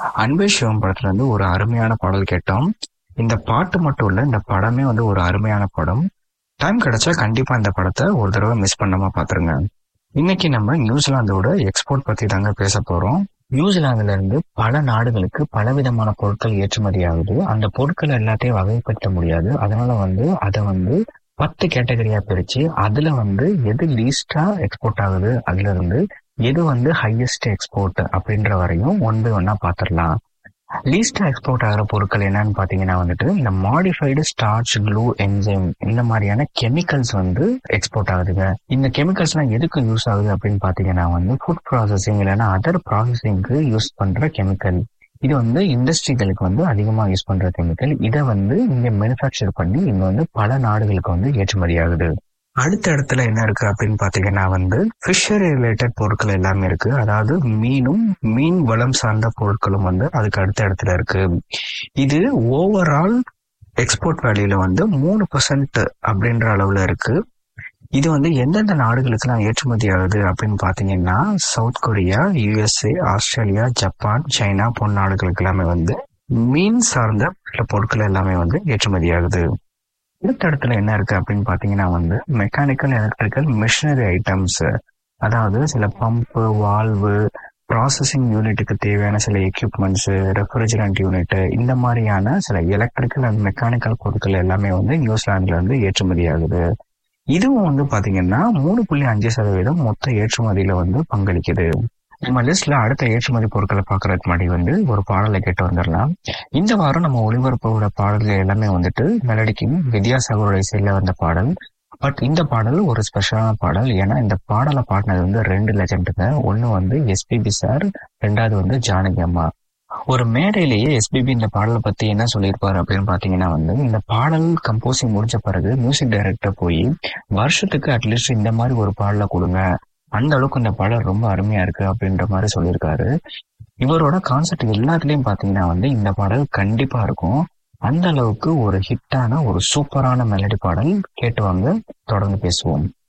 அன்பே சிவம் படத்துல இருந்து ஒரு அருமையான பாடல் கேட்டோம் இந்த பாட்டு மட்டும் இல்ல இந்த படமே வந்து ஒரு அருமையான படம் டைம் கிடைச்சா கண்டிப்பா இந்த படத்தை ஒரு தடவை மிஸ் பண்ணாம பாத்துருங்க இன்னைக்கு நம்ம நியூசிலாந்தோட எக்ஸ்போர்ட் பத்தி தாங்க பேச போறோம் நியூசிலாந்துல இருந்து பல நாடுகளுக்கு பலவிதமான பொருட்கள் ஏற்றுமதி ஆகுது அந்த பொருட்கள் எல்லாத்தையும் வகைப்படுத்த முடியாது அதனால வந்து அதை வந்து பத்து கேட்டகரியா பிரிச்சு அதுல வந்து எது லீஸ்டா எக்ஸ்போர்ட் ஆகுது அதுல இருந்து எது வந்து ஹையஸ்ட் எக்ஸ்போர்ட் அப்படின்ற வரையும் ஒன் பை ஒன்னா பாத்திரலாம் லீஸ்டா எக்ஸ்போர்ட் ஆகிற பொருட்கள் என்னன்னு பாத்தீங்கன்னா வந்துட்டு இந்த மாடிஃபைடு ஸ்டார்ச் க்ளூ என்ஜைம் இந்த மாதிரியான கெமிக்கல்ஸ் வந்து எக்ஸ்போர்ட் ஆகுதுங்க இந்த கெமிக்கல்ஸ் எல்லாம் எதுக்கு யூஸ் ஆகுது அப்படின்னு பாத்தீங்கன்னா வந்து ஃபுட் ப்ராசஸிங் இல்லைன்னா அதர் ப்ராசஸிங்க்கு யூஸ் பண்ற கெமிக்கல் இது வந்து இண்டஸ்ட்ரிகளுக்கு வந்து அதிகமா யூஸ் பண்ற கெமிக்கல் இதை வந்து இங்க மேனுஃபேக்சர் பண்ணி இங்க வந்து பல நாடுகளுக்கு வந்து ஏற்றுமதி ஆகுது அடுத்த இடத்துல என்ன இருக்கு அப்படின்னு பாத்தீங்கன்னா வந்து ஃபிஷரி ரிலேட்டட் பொருட்கள் எல்லாமே இருக்கு அதாவது மீனும் மீன் வளம் சார்ந்த பொருட்களும் வந்து அதுக்கு அடுத்த இடத்துல இருக்கு இது ஓவரால் எக்ஸ்போர்ட் வேல்யூல வந்து மூணு பர்சன்ட் அப்படின்ற அளவுல இருக்கு இது வந்து எந்தெந்த நாடுகளுக்கெல்லாம் ஏற்றுமதி ஆகுது அப்படின்னு பாத்தீங்கன்னா South Korea U S A Australia Japan China போன்ற நாடுகளுக்கு எல்லாமே வந்து மீன் சார்ந்த சில பொருட்கள் எல்லாமே வந்து ஏற்றுமதி ஆகுது அடுத்த இடத்துல என்ன இருக்கு அப்படின்னு பாத்தீங்கன்னா வந்து மெக்கானிக்கல் எலக்ட்ரிக்கல் மிஷினரி ஐட்டம்ஸ் அதாவது சில பம்பு வால்வு ப்ராசஸிங் யூனிட்டுக்கு தேவையான சில எக்யூப்மெண்ட்ஸ் ரெஃப்ரிஜரண்ட் யூனிட் இந்த மாதிரியான சில எலக்ட்ரிக்கல் அண்ட் மெக்கானிக்கல் பொருட்கள் எல்லாமே வந்து நியூசிலாந்துல இருந்து ஏற்றுமதி ஆகுது இதுவும் வந்து பாத்தீங்கன்னா மூணு புள்ளி அஞ்சு சதவீதம் மொத்த ஏற்றுமதியில வந்து பங்களிக்குது நம்ம லிஸ்ட்ல அடுத்த ஏற்றுமதி பொருட்களை பாக்குறதுக்கு முன்னாடி வந்து ஒரு பாடலை கேட்டு வந்துடலாம் இந்த வாரம் நம்ம ஒளிபரப்போட பாடல்கள் எல்லாமே வந்துட்டு மெலடிக்கும் வித்யாசாகரோட இசையில வந்த பாடல் பட் இந்த பாடல் ஒரு ஸ்பெஷலான பாடல் ஏன்னா இந்த பாடலை பாடினது வந்து ரெண்டு லெஜண்டுங்க ஒன்னு வந்து எஸ்பிபி சார் ரெண்டாவது வந்து ஜானகி அம்மா ஒரு மேடையிலேயே எஸ்பிபி இந்த பாடலை பத்தி என்ன சொல்லியிருப்பாரு அப்படின்னு பாத்தீங்கன்னா வந்து இந்த பாடல் கம்போசிங் முடிஞ்ச பிறகு மியூசிக் டைரக்டர் போய் வருஷத்துக்கு அட்லீஸ்ட் இந்த மாதிரி ஒரு பாடலை கொடுங்க அந்த அளவுக்கு இந்த பாடல் ரொம்ப அருமையா இருக்கு அப்படின்ற மாதிரி சொல்லியிருக்காரு இவரோட கான்செப்ட் எல்லாத்துலயும் பாத்தீங்கன்னா வந்து இந்த பாடல் கண்டிப்பா இருக்கும் அந்த அளவுக்கு ஒரு ஹிட்டான ஒரு சூப்பரான மெலடி பாடல் கேட்டு வாங்க தொடர்ந்து பேசுவோம்